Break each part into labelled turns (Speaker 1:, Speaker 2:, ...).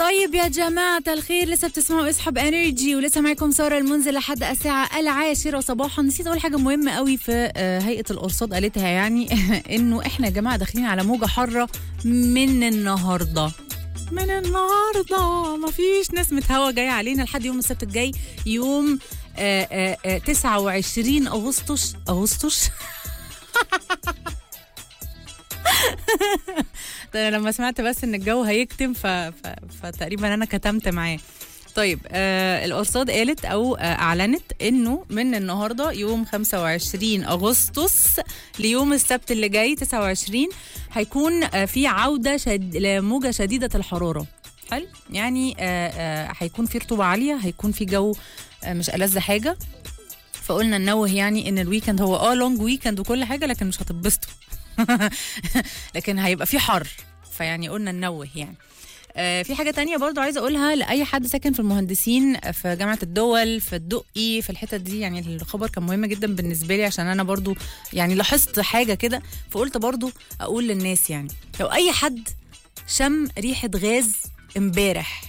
Speaker 1: طيب يا جماعة الخير لسه بتسمعوا اسحب انرجي ولسه معاكم سارة المنزل لحد الساعة العاشرة صباحا نسيت اقول حاجة مهمة قوي في آه، هيئة الارصاد قالتها يعني انه احنا يا جماعة داخلين على موجة حارة من النهاردة من النهاردة مفيش نسمة هوا جاية علينا لحد يوم السبت الجاي يوم آه، آه، آه، 29 اغسطس اغسطس ده انا لما سمعت بس ان الجو هيكتم ف... ف... فتقريبا انا كتمت معاه طيب آه الارصاد قالت او آه اعلنت انه من النهارده يوم 25 اغسطس ليوم السبت اللي جاي 29 هيكون آه في عوده شد... لموجه شديده الحراره حلو يعني آه آه هيكون في رطوبه عاليه هيكون في جو آه مش ألذ حاجه فقلنا ننوه يعني ان الويكند هو اه لونج ويكند وكل حاجه لكن مش هتتبسطوا لكن هيبقى في حر فيعني قلنا ننوه يعني آه، في حاجة تانية برضو عايزة أقولها لأي حد ساكن في المهندسين في جامعة الدول في الدقي في الحتت دي يعني الخبر كان مهم جدا بالنسبة لي عشان أنا برضو يعني لاحظت حاجة كده فقلت برضو أقول للناس يعني لو أي حد شم ريحة غاز امبارح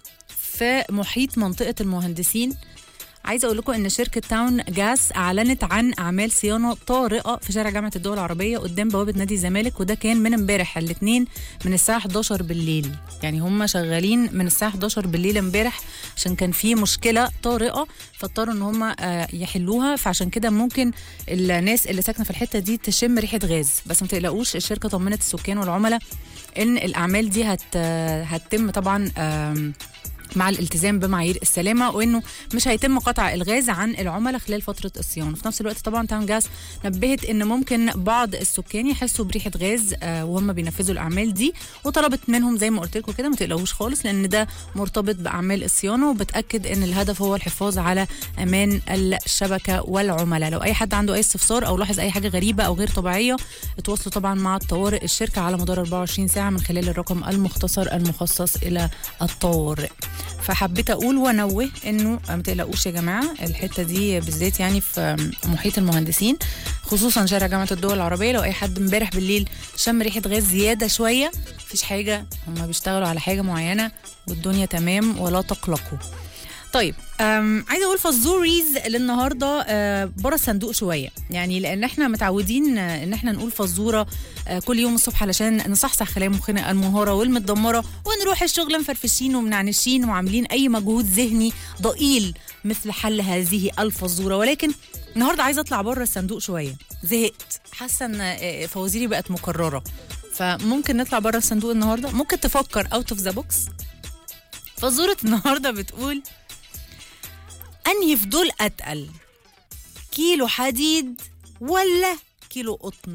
Speaker 1: في محيط منطقة المهندسين عايزه اقول لكم ان شركه تاون جاس اعلنت عن اعمال صيانه طارئه في شارع جامعه الدول العربيه قدام بوابه نادي الزمالك وده كان من امبارح الاثنين من الساعه 11 بالليل يعني هم شغالين من الساعه 11 بالليل امبارح عشان كان في مشكله طارئه فاضطروا ان هم آه، يحلوها فعشان كده ممكن الناس اللي ساكنه في الحته دي تشم ريحه غاز بس ما تقلقوش الشركه طمنت السكان والعملاء ان الاعمال دي هت هتتم طبعا آم، مع الالتزام بمعايير السلامه وانه مش هيتم قطع الغاز عن العملاء خلال فتره الصيانه في نفس الوقت طبعا تاون جاز نبهت ان ممكن بعض السكان يحسوا بريحه غاز آه، وهم بينفذوا الاعمال دي وطلبت منهم زي ما قلت لكم كده ما تقلقوش خالص لان ده مرتبط باعمال الصيانه وبتاكد ان الهدف هو الحفاظ على امان الشبكه والعملاء لو اي حد عنده اي استفسار او لاحظ اي حاجه غريبه او غير طبيعيه اتواصلوا طبعا مع الطوارئ الشركه على مدار 24 ساعه من خلال الرقم المختصر المخصص الى الطوارئ فحبيت اقول وانوه انه ما تقلقوش يا جماعه الحته دي بالذات يعني في محيط المهندسين خصوصا شارع جامعه الدول العربيه لو اي حد امبارح بالليل شم ريحه غاز زياده شويه مفيش حاجه هم بيشتغلوا على حاجه معينه والدنيا تمام ولا تقلقوا طيب أم عايزه اقول فزوريز للنهارده أه بره الصندوق شويه يعني لان احنا متعودين آه، ان احنا نقول فزوره أه كل يوم الصبح علشان نصحصح خلايا مخنا المنهاره والمتدمره ونروح الشغل مفرفشين ومنعنشين وعاملين اي مجهود ذهني ضئيل مثل حل هذه الفزوره ولكن النهارده عايزه اطلع بره الصندوق شويه زهقت حاسه ان آه، فوازيري بقت مكرره فممكن نطلع بره الصندوق النهارده ممكن تفكر اوت اوف ذا بوكس فزوره النهارده بتقول انهي فضول اتقل كيلو حديد ولا كيلو قطن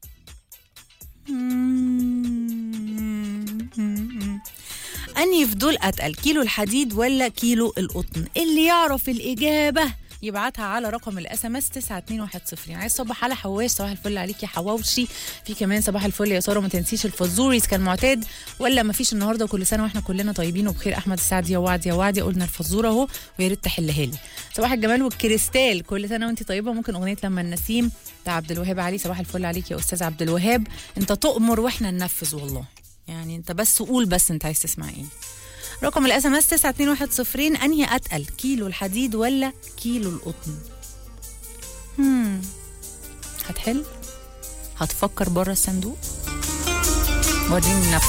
Speaker 1: انهي فضول اتقل كيلو الحديد ولا كيلو القطن اللي يعرف الاجابه يبعتها على رقم الاس ام اس 92110 يعني عايز صباح على حواش صباح الفل عليك يا حواوشي في كمان صباح الفل يا ساره ما تنسيش الفزوريز كان معتاد ولا ما فيش النهارده وكل سنه واحنا كلنا طيبين وبخير احمد السعد يا وعد يا وعد قلنا الفزوره اهو ويا ريت تحلها لي صباح الجمال والكريستال كل سنه وانت طيبه ممكن اغنيه لما النسيم بتاع عبد الوهاب علي صباح الفل عليك يا استاذ عبد الوهاب انت تؤمر واحنا ننفذ والله يعني انت بس قول بس انت عايز تسمع ايه رقم الاس ام اس 92110 انهي اتقل كيلو الحديد ولا كيلو القطن هم. هتحل هتفكر بره الصندوق وريني نفسك